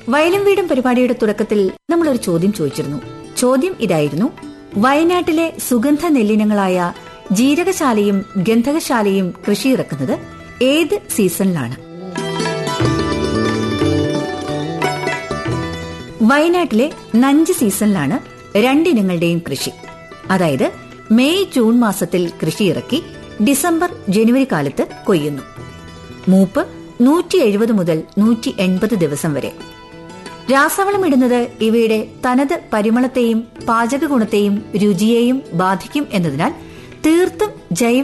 വയലും വീടും പരിപാടിയുടെ തുടക്കത്തിൽ നമ്മൾ ഒരു ചോദ്യം ചോദിച്ചിരുന്നു ചോദ്യം ഇതായിരുന്നു വയനാട്ടിലെ സുഗന്ധ നെല്ലിനങ്ങളായ ജീരകശാലയും ഗന്ധകശാലയും കൃഷി ഇറക്കുന്നത് ഏത് സീസണിലാണ് വയനാട്ടിലെ നഞ്ച് സീസണിലാണ് രണ്ടിനങ്ങളുടെയും കൃഷി അതായത് മെയ് ജൂൺ മാസത്തിൽ കൃഷി ഇറക്കി ഡിസംബർ ജനുവരി കാലത്ത് കൊയ്യുന്നു മൂപ്പ് നൂറ്റി എഴുപത് മുതൽ നൂറ്റി എൺപത് ദിവസം വരെ രാസവളം ഇടുന്നത് ഇവയുടെ തനത് പരിമളത്തെയും പാചക ഗുണത്തെയും രുചിയെയും ബാധിക്കും എന്നതിനാൽ തീർത്തും ജൈവ